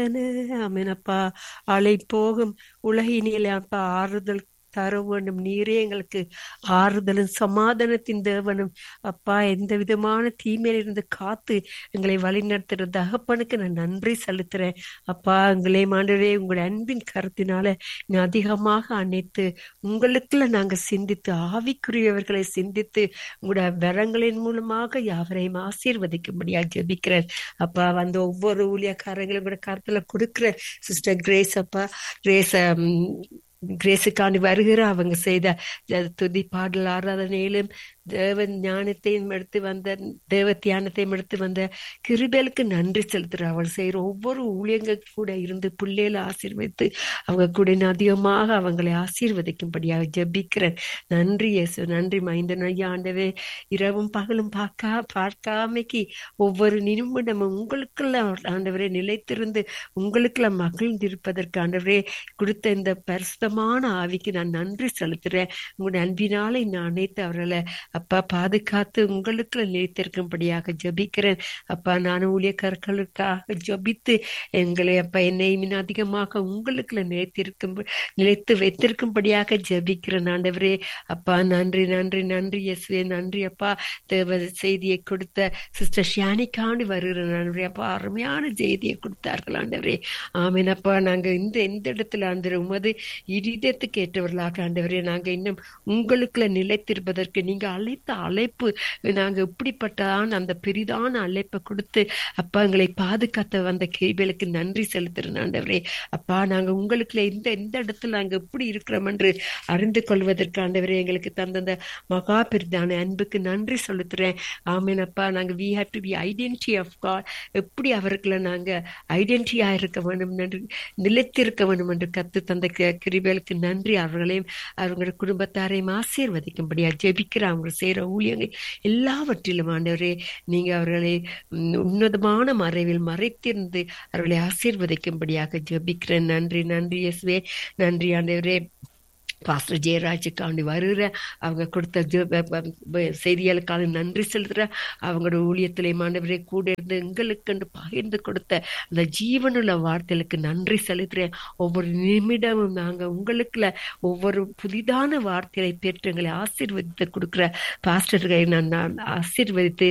ஆமெனப்பா அலை போகும் உலகினிலே அப்பா ஆறுதல் தர வேண்டும் நீரே எங்களுக்கு ஆறுதலும் சமாதானத்தின் தேவனும் அப்பா எந்த விதமான தீமையிலிருந்து காத்து எங்களை வழிநடத்துகிற தகப்பனுக்கு நான் நன்றி செலுத்துறேன் அப்பா எங்களை மாண்டவரே உங்களுடைய அன்பின் கருத்தினால நீ அதிகமாக அணைத்து உங்களுக்குள்ள நாங்க சிந்தித்து ஆவிக்குரியவர்களை சிந்தித்து உங்களுடைய வரங்களின் மூலமாக யாவரையும் ஆசீர்வதிக்கும்படியாக ஜெபிக்கிறேன் அப்பா வந்து ஒவ்வொரு ஊழியக்காரங்களும் கூட கருத்துல கொடுக்குற சிஸ்டர் கிரேஸ் அப்பா கிரேஸ் கிரேஸுக்காண்டி வருகிற அவங்க செய்த துதி பாடல் ஆராதனையிலும் தேவ ஞானத்தையும் எடுத்து வந்த தேவ தியானத்தையும் எடுத்து வந்த கிருபேலுக்கு நன்றி செலுத்துற அவள் செய்யற ஒவ்வொரு ஊழியங்கள் கூட இருந்து பிள்ளைகளை ஆசீர்வதித்து அவங்க கூட அதிகமாக அவங்களை ஆசீர்வதிக்கும்படியாக ஜபிக்கிறேன் நன்றி இயேசு நன்றி மைந்தன் ஐயா ஆண்டவே இரவும் பகலும் பார்க்கா பார்க்காமைக்கு ஒவ்வொரு நிமிடமும் உங்களுக்குள்ள ஆண்டவரே நிலைத்திருந்து உங்களுக்குள்ள மகிழ்ந்திருப்பதற்கு ஆண்டவரே கொடுத்த இந்த பரிசுத்தமான ஆவிக்கு நான் நன்றி செலுத்துறேன் உங்களுடைய அன்பினாலே நான் அனைத்து அவர்களை அப்பா பாதுகாத்து உங்களுக்கு நிலைத்திருக்கும்படியாக ஜபிக்கிறேன் அப்பா நான் ஊழியக்காரர்களுக்காக ஜபித்து எங்களை அப்பா என்னை மின் அதிகமாக உங்களுக்கு நிலைத்திருக்கும் நிலைத்து வைத்திருக்கும்படியாக ஜபிக்கிறேன் ஆண்டவரே அப்பா நன்றி நன்றி நன்றி எஸ்வே நன்றி அப்பா தேவ செய்தியை கொடுத்த சிஸ்டர் ஷியானிக்காண்டி வருகிறேன் ஆண்டவரே அப்பா அருமையான செய்தியை கொடுத்தார்கள் ஆண்டவரே ஆமீன் அப்பா நாங்க இந்த எந்த இடத்துல ஆண்டு உமது இதயத்துக்கு ஏற்றவர்களாக ஆண்டவரே நாங்க இன்னும் உங்களுக்குள்ள நிலைத்திருப்பதற்கு நீங்க அழைத்த அழைப்பு நாங்க எப்படிப்பட்டதான் அந்த பெரிதான அழைப்பை கொடுத்து அப்பா எங்களை பாதுகாத்த வந்த கேள்விகளுக்கு நன்றி செலுத்துறேன் ஆண்டவரே அப்பா நாங்க உங்களுக்குள்ள இந்த எந்த இடத்துல நாங்க எப்படி இருக்கிறோம் என்று அறிந்து கொள்வதற்கு ஆண்டவரே எங்களுக்கு தந்த மகா பெரிதான அன்புக்கு நன்றி செலுத்துறேன் ஆமீன் அப்பா நாங்க we have to be identity of God எப்படி அவர்களை நாங்க ஐடென்டிட்டியா இருக்க வேண்டும் என்று நிலைத்திருக்க வேண்டும் என்று கத்து தந்த கிருபேலுக்கு நன்றி அவர்களையும் அவங்களுடைய குடும்பத்தாரையும் ஆசீர்வதிக்கும்படியா ஜெபிக்கிற அவங்க செய்யற ஊழியங்கள் எல்லாவற்றிலும் ஆண்டவரே நீங்க அவர்களை உன்னதமான மறைவில் மறைத்திருந்து அவர்களை ஆசீர்வதிக்கும்படியாக ஜெபிக்கிறேன் நன்றி நன்றி எஸ்வே நன்றி ஆண்டவரே பாஸ்டர் ஜெயராஜுக்காண்டி வருகிற அவங்க கொடுத்த செய்திகளுக்கான நன்றி செலுத்துற அவங்களோட ஊழியத்திலே மாண்டவரே கூட இருந்து எங்களுக்கு பகிர்ந்து கொடுத்த அந்த ஜீவனுள்ள வார்த்தைகளுக்கு நன்றி செலுத்துறேன் ஒவ்வொரு நிமிடமும் நாங்க உங்களுக்குள்ள ஒவ்வொரு புதிதான வார்த்தைகளை பெற்று எங்களை ஆசீர்வதித்து கொடுக்குற பாஸ்டர்களை நான் ஆசீர்வதித்து